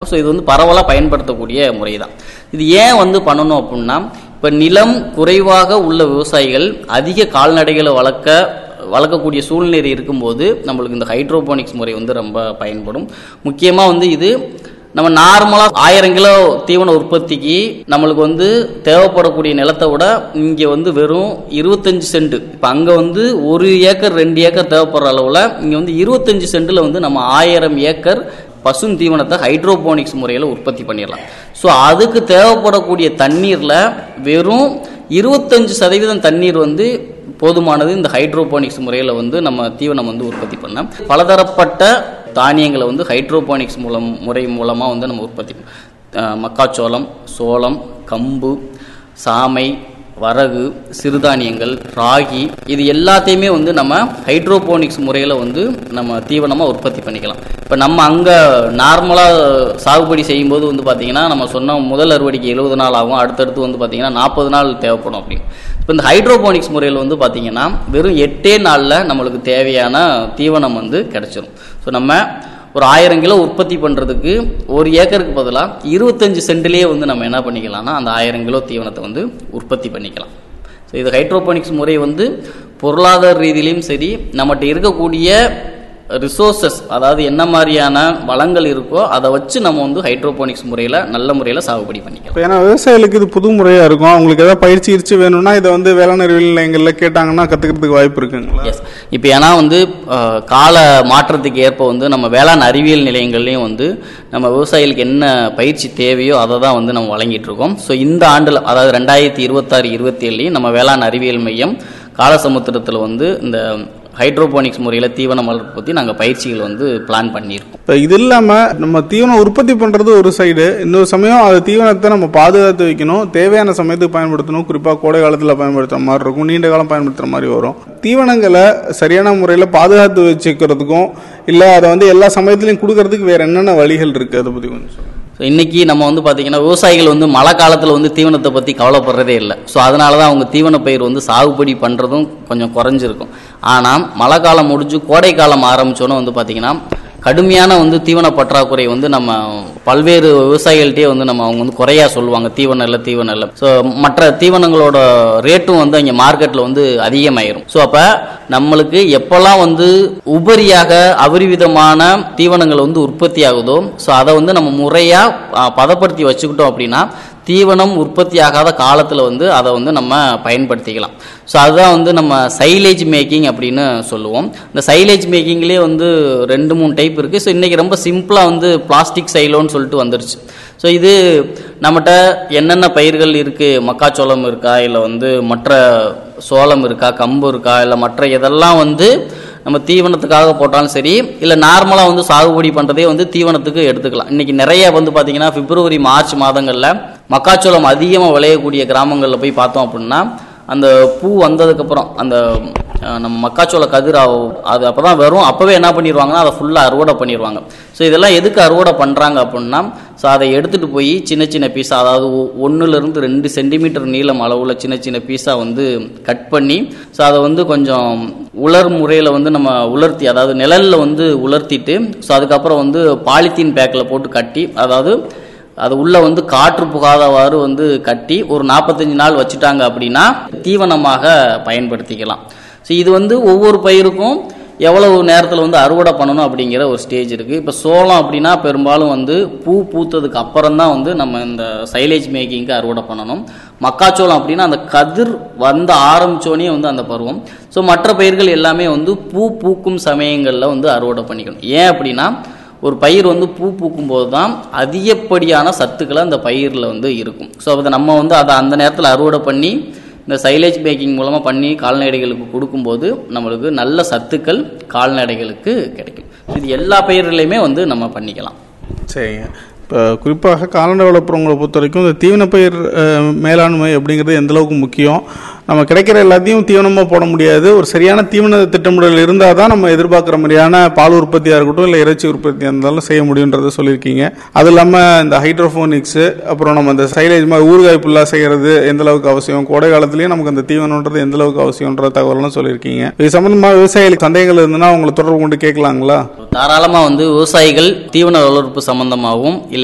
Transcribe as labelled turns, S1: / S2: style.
S1: so இது வந்து பரவலாக பயன்படுத்தக்கூடிய முறை தான் இது ஏன் வந்து பண்ணணும் அப்படின்னா இப்போ நிலம் குறைவாக உள்ள விவசாயிகள் அதிக கால்நடைகளை வளர்க்க வளர்க்கக்கூடிய சூழ்நிலை இருக்கும்போது நம்மளுக்கு இந்த ஹைட்ரோபோனிக்ஸ் முறை வந்து ரொம்ப பயன்படும் முக்கியமாக வந்து இது நம்ம நார்மலாக ஆயிரம் கிலோ தீவன உற்பத்திக்கு நம்மளுக்கு வந்து தேவைப்படக்கூடிய நிலத்தை விட இங்கே வந்து வெறும் இருபத்தஞ்சு சென்ட் இப்போ அங்கே வந்து ஒரு ஏக்கர் ரெண்டு ஏக்கர் தேவைப்படுற அளவில் இங்கே வந்து இருபத்தஞ்சு சென்ட்டில் வந்து நம்ம ஆயிரம் ஏக்கர் பசும் தீவனத்தை ஹைட்ரோபோனிக்ஸ் முறையில் உற்பத்தி பண்ணிடலாம் ஸோ அதுக்கு தேவைப்படக்கூடிய தண்ணீரில் வெறும் இருபத்தஞ்சு சதவீதம் தண்ணீர் வந்து போதுமானது இந்த ஹைட்ரோபோனிக்ஸ் முறையில் வந்து நம்ம தீவனம் வந்து உற்பத்தி பண்ண பலதரப்பட்ட தானியங்களை வந்து ஹைட்ரோபோனிக்ஸ் மூலம் முறை மூலமாக வந்து நம்ம உற்பத்தி பண்ண- அஹ் மக்காச்சோளம் சோளம் கம்பு சாமை வரகு சிறுதானியங்கள் ராகி இது எல்லாத்தையுமே வந்து நம்ம ஹைட்ரோபோனிக்ஸ் முறையில் வந்து நம்ம தீவனமாக உற்பத்தி பண்ணிக்கலாம் இப்போ நம்ம அங்கே நார்மலாக சாகுபடி செய்யும்போது வந்து பார்த்தீங்கன்னா நம்ம சொன்ன முதல் அறுவடைக்கு எழுபது நாள் ஆகும் அடுத்தடுத்து வந்து பார்த்தீங்கன்னா நாற்பது நாள் தேவைப்படும் அப்படின்னு இப்போ இந்த ஹைட்ரோபோனிக்ஸ் முறையில் வந்து பார்த்தீங்கன்னா வெறும் எட்டே நாளில் நம்மளுக்கு தேவையான தீவனம் வந்து கிடைச்சிரும் ஸோ நம்ம ஒரு ஆயிரம் கிலோ உற்பத்தி பண்ணுறதுக்கு ஒரு ஏக்கருக்கு பதிலாக இருபத்தஞ்சு சென்ட்லேயே வந்து நம்ம என்ன பண்ணிக்கலாம்னா அந்த ஆயிரம் கிலோ தீவனத்தை வந்து உற்பத்தி பண்ணிக்கலாம் ஸோ இது ஹைட்ரோபோனிக்ஸ் முறை வந்து பொருளாதார ரீதியிலையும் சரி நம்மகிட்ட இருக்கக்கூடிய ரிசோர்சஸ் அதாவது என்ன மாதிரியான வளங்கள் இருக்கோ அதை வச்சு நம்ம வந்து ஹைட்ரோபோனிக்ஸ் முறையில் நல்ல முறையில் சாகுபடி பண்ணிக்கலாம்
S2: இப்போ ஏன்னா விவசாயிகளுக்கு இது புது முறையா இருக்கும் அவங்களுக்கு ஏதாவது பயிற்சி இருச்சு வேணும்னா இதை வந்து வேளாண் அறிவியல் நிலையங்களில் கேட்டாங்கன்னா கத்துக்கிறதுக்கு வாய்ப்பு இருக்குங்களா
S1: எஸ் இப்போ ஏன்னா வந்து அஹ், கால மாற்றத்துக்கு ஏற்ப வந்து நம்ம வேளாண் அறிவியல் நிலையங்கள்லையும் வந்து நம்ம விவசாயிகளுக்கு என்ன பயிற்சி தேவையோ அதை தான் வந்து நம்ம வழங்கிட்டு இருக்கோம் ஸோ இந்த ஆண்டில் அதாவது ரெண்டாயிரத்தி இருபத்தாறு இருபத்தி ஏழுலையும் நம்ம வேளாண் அறிவியல் மையம் காலசமுத்திரத்தில் வந்து இந்த ஹைட்ரோபோனிக்ஸ் முறையில் தீவன வளர்ப்பு பற்றி நாங்கள் பயிற்சிகள் வந்து பிளான் பண்ணியிருக்கோம்
S2: இப்போ இது இல்லாமல் நம்ம தீவனம் உற்பத்தி பண்ணுறது ஒரு சைடு இன்னொரு சமயம் அது தீவனத்தை நம்ம பாதுகாத்து வைக்கணும் தேவையான சமயத்துக்கு பயன்படுத்தணும் குறிப்பாக கோடை காலத்தில் பயன்படுத்துகிற மாதிரி இருக்கும் நீண்ட காலம் பயன்படுத்துகிற மாதிரி வரும் தீவனங்களை சரியான முறையில் பாதுகாத்து வச்சுக்கிறதுக்கும் இல்லை அதை வந்து எல்லா சமயத்துலையும் கொடுக்கறதுக்கு வேறு என்னென்ன வழிகள் இருக்குது அதை பற்றி கொஞ்சம் சொல்லுங்கள்
S1: ஸோ இன்னைக்கு நம்ம வந்து பார்த்தீங்கன்னா விவசாயிகள் வந்து மழை காலத்தில் வந்து தீவனத்தை பற்றி கவலைப்படுறதே இல்லை ஸோ அதனால தான் அவங்க தீவன பயிர் வந்து சாகுபடி பண்ணுறதும் கொஞ்சம் குறைஞ்சிருக்கும் ஆனால் மழை காலம் முடிஞ்சு கோடை காலம் ஆரம்பிச்சோன்னே வந்து பார்த்தீங்கன்னா கடுமையான வந்து தீவன பற்றாக்குறை வந்து நம்ம பல்வேறு விவசாயிகள்கிட்டயே வந்து நம்ம அவங்க வந்து குறையா சொல்லுவாங்க தீவனம் இல்லை தீவனம் இல்லை ஸோ மற்ற தீவனங்களோட ரேட்டும் வந்து அங்கே மார்க்கெட்டில் வந்து அதிகமாயிரும் ஸோ அப்போ நம்மளுக்கு எப்போல்லாம் வந்து உபரியாக அபரிவிதமான தீவனங்கள் வந்து உற்பத்தி ஆகுதோ ஸோ அதை வந்து நம்ம முறையாக பதப்படுத்தி வச்சுக்கிட்டோம் அப்படின்னா தீவனம் உற்பத்தி ஆகாத காலத்தில் வந்து அதை வந்து நம்ம பயன்படுத்திக்கலாம் ஸோ அதுதான் வந்து நம்ம சைலேஜ் மேக்கிங் அப்படின்னு சொல்லுவோம் இந்த சைலேஜ் மேக்கிங்லேயே வந்து ரெண்டு மூணு டைப் இருக்குது ஸோ இன்றைக்கி ரொம்ப சிம்பிளாக வந்து பிளாஸ்டிக் சைலோன்னு சொல்லிட்டு வந்துருச்சு ஸோ இது நம்மகிட்ட என்னென்ன பயிர்கள் இருக்குது மக்காச்சோளம் இருக்கா இல்லை வந்து மற்ற சோளம் இருக்கா கம்பு இருக்கா இல்லை மற்ற இதெல்லாம் வந்து நம்ம தீவனத்துக்காக போட்டாலும் சரி இல்லை நார்மலாக வந்து சாகுபடி பண்ணுறதே வந்து தீவனத்துக்கு எடுத்துக்கலாம் இன்றைக்கி நிறைய வந்து பார்த்தீங்கன்னா பிப்ரவரி மார்ச் மாதங்களில் மக்காச்சோளம் அதிகமாக விளையக்கூடிய கிராமங்களில் போய் பார்த்தோம் அப்படின்னா அந்த பூ வந்ததுக்கப்புறம் அந்த அஹ், நம்ம மக்காச்சோள கதிர் ஆ- அது அப்போ தான் வரும் அப்போவே என்ன பண்ணிடுவாங்கன்னா அதை ஃபுல்லாக அறுவடை பண்ணிடுவாங்க ஸோ இதெல்லாம் எதுக்கு அறுவடை பண்ணுறாங்க அப்படின்னா ஸோ அதை எடுத்துகிட்டு போய் சின்ன சின்ன பீஸாக அதாவது ஒ- ஒண்ணுலேருந்து ரெண்டு சென்டிமீட்டர் நீளம் அளவுள்ள சின்ன சின்ன பீஸாக வந்து கட் பண்ணி ஸோ அதை வந்து கொஞ்சம் உலர் முறையில் வந்து நம்ம உலர்த்தி அதாவது நிழலில் வந்து உலர்த்திட்டு ஸோ அதுக்கப்புறம் வந்து பாலித்தீன் பேக்கில் போட்டு கட்டி அதாவது அது உள்ள வந்து காற்று புகாதவாறு வந்து கட்டி ஒரு நாற்பத்தஞ்சு நாள் வச்சுட்டாங்க அப்படின்னா தீவனமாக பயன்படுத்திக்கலாம் ஸோ இது வந்து ஒவ்வொரு பயிருக்கும் எவ்வளவு நேரத்தில் வந்து அறுவடை பண்ணணும் அப்படிங்கிற ஒரு ஸ்டேஜ் இருக்குது இப்போ சோளம் அப்படின்னா பெரும்பாலும் வந்து பூ பூத்ததுக்கு அப்புறம் தான் வந்து நம்ம இந்த சைலேஜ் மேக்கிங்க்கு அறுவடை பண்ணணும் மக்காச்சோளம் அப்படின்னா அந்த கதிர் வந்து ஆரம்பிச்சோடனே வந்து அந்த பருவம் ஸோ மற்ற பயிர்கள் எல்லாமே வந்து பூ பூக்கும் சமயங்களில் வந்து அறுவடை பண்ணிக்கணும் ஏன் அப்படின்னா ஒரு பயிர் வந்து பூ பூக்கும் போது தான் அதிகப்படியான சத்துக்களை அந்த பயிரில் வந்து இருக்கும் ஸோ அதை நம்ம வந்து அதை அந்த நேரத்தில் அறுவடை பண்ணி இந்த சைலேஜ் பேக்கிங் மூலமாக பண்ணி கால்நடைகளுக்கு கொடுக்கும்போது நம்மளுக்கு நல்ல சத்துக்கள் கால்நடைகளுக்கு கிடைக்கும் இது எல்லா பயிர்களையுமே வந்து நம்ம பண்ணிக்கலாம்
S2: சரிங்க இப்போ குறிப்பாக கால்நடை வளர்ப்புறவங்களை பொறுத்த வரைக்கும் இந்த தீவன பயிர் அஹ், மேலாண்மை அப்படிங்கிறது எந்த அளவுக்கு முக்கியம் நம்ம கிடைக்கிற எல்லாத்தையும் தீவனமாக போட முடியாது ஒரு சரியான தீவன திட்டமிடல் இருந்தால் தான் நம்ம எதிர்பார்க்குற மாதிரியான பால் உற்பத்தியாக இருக்கட்டும் இல்லை இறைச்சி உற்பத்தியாக இருந்தாலும் செய்ய முடியுன்றதை சொல்லியிருக்கீங்க அது இல்லாமல் இந்த ஹைட்ரோஃபோனிக்ஸு அப்புறம் நம்ம இந்த சைலேஜ் மாதிரி ஊறுகாய் புல்லாக செய்கிறது எந்த அளவுக்கு அவசியம் கோடை காலத்துலேயும் நமக்கு அந்த தீவனன்றது எந்த அளவுக்கு அவசியம்ன்ற தகவலாம் சொல்லியிருக்கீங்க இது சம்மந்தமாக விவசாயிகளுக்கு சந்தேகங்கள் இருந்ததுன்னா அவங்களை தொடர்பு கொண்டு கேட்கலாங்களா
S1: தாராளமாக வந்து விவசாயிகள் தீவன வளர்ப்பு சம்பந்தமாகவும்